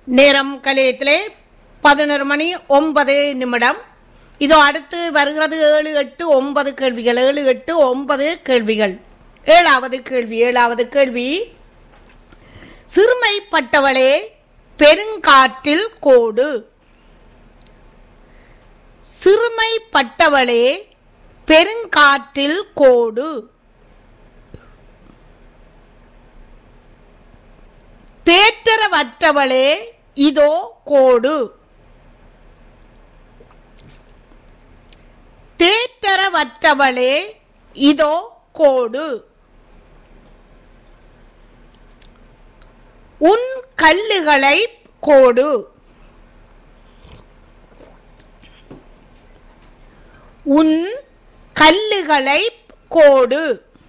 நேரம் கலையத்திலே பதினொரு மணி ஒன்பது நிமிடம் இதோ அடுத்து வருகிறது ஏழு எட்டு ஒன்பது கேள்விகள் ஏழு எட்டு ஒன்பது கேள்விகள் ஏழாவது கேள்வி ஏழாவது கேள்வி சிறுமைப்பட்டவளே பெருங்காற்றில் கோடு சிறுமைப்பட்டவளே பெருங்காற்றில் கோடு தேற்றரவற்றவளே இதோ கோடு தேற்றரவற்றவளே இதோ கோடு உன் கல்லுகளை கோடு உன் கல்லுகளை கோடு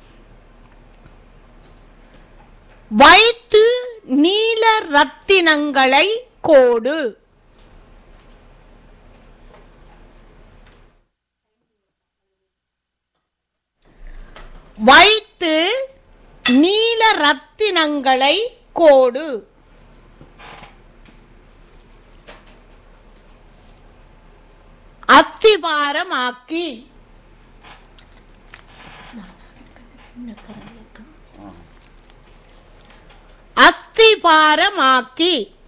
வைத்து நீல ரத்தினங்களை கோடு வைத்து நீல ரத்தினங்களை கோடு அத்திபாரமாக்கி அஸ்திபாரமாக்கி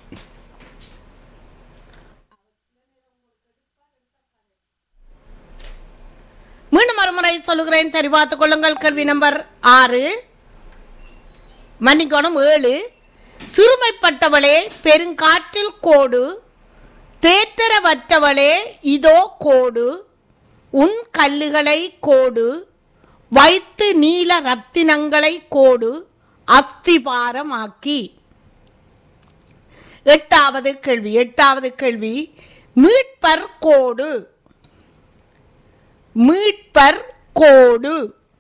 மீண்டும் மறுமுறை சொல்லுகிறேன் சரி பார்த்துக் கொள்ளுங்கள் கேள்வி நம்பர் ஆறு மன்னிக்கணும் ஏழு சிறுமைப்பட்டவளே பெருங்காற்றில் கோடு தேற்றரவற்றவளே இதோ கோடு உன் கல்லுகளை கோடு வைத்து நீல ரத்தினங்களை கோடு அஸ்திபாரமாக்கி எட்டாவது கேள்வி எட்டாவது கேள்வி மீட்பர் கோடு மீட்பர் கோடு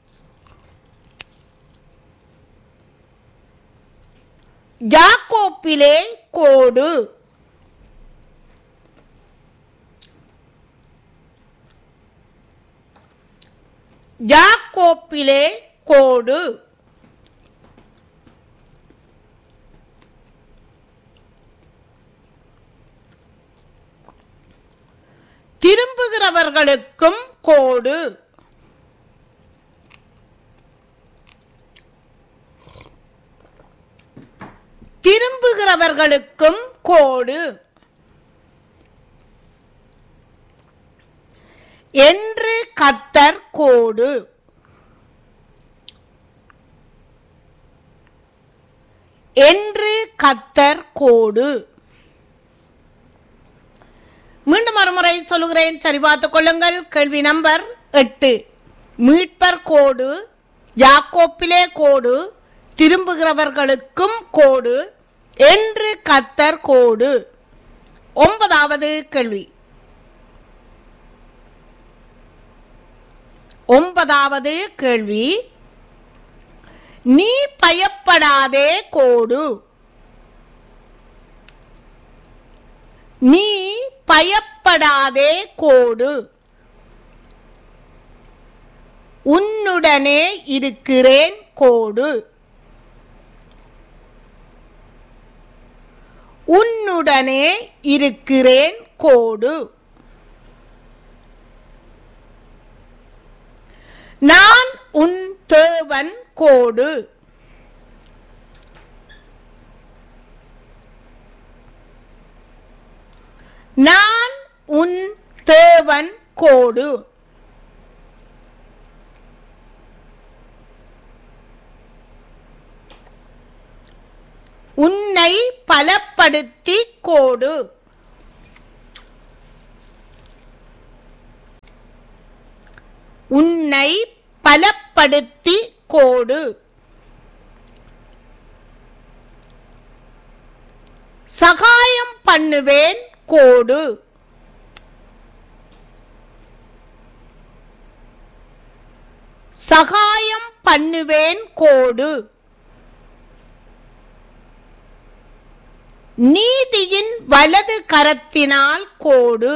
ஜாக்கோப்பிலே கோடு ஜாக்கோப்பிலே கோடு திரும்புகிறவர்களுக்கும் கோடு திரும்புகிறவர்களுக்கும் கோடு என்று கத்தர் கோடு என்று கத்தர் கோடு மீண்டும் மறுமுறை சொல்லுகிறேன் சரி பார்த்துக் கொள்ளுங்கள் கேள்வி நம்பர் எட்டு மீட்பர் கோடு யாக்கோப்பிலே கோடு திரும்புகிறவர்களுக்கும் கோடு என்று கத்தர் கோடு ஒன்பதாவது கேள்வி ஒன்பதாவது கேள்வி நீ பயப்படாதே கோடு நீ பயப்படாதே கோடு உன்னுடனே இருக்கிறேன் கோடு உன்னுடனே இருக்கிறேன் கோடு நான் உன் தேவன் கோடு நான் உன் தேவன் கோடு உன்னை பலப்படுத்தி கோடு உன்னை பலப்படுத்தி கோடு சகாயம் பண்ணுவேன் கோடு சகாயம் பண்ணுவேன் கோடு நீதியின் வலது கரத்தினால் கோடு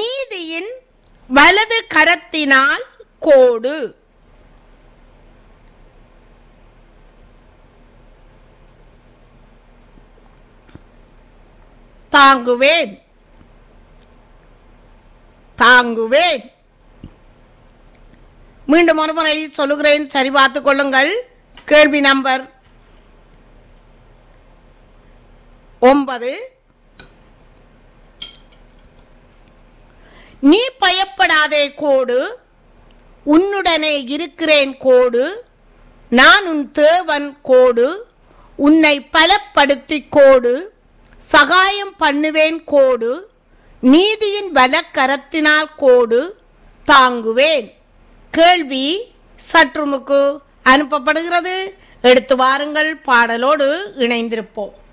நீதியின் வலது கரத்தினால் கோடு தாங்குவேன் தாங்குவேன் மீண்டும் ஒரு முறை சொல்லுகிறேன் சரி பார்த்துக் கொள்ளுங்கள் கேள்வி நம்பர் ஒன்பது நீ பயப்படாதே கோடு உன்னுடனே இருக்கிறேன் கோடு நான் உன் தேவன் கோடு உன்னை பலப்படுத்தி கோடு சகாயம் பண்ணுவேன் கோடு நீதியின் வலக்கரத்தினால் கோடு தாங்குவேன் கேள்வி சற்றுமுக்கு அனுப்பப்படுகிறது எடுத்து வாருங்கள் பாடலோடு இணைந்திருப்போம்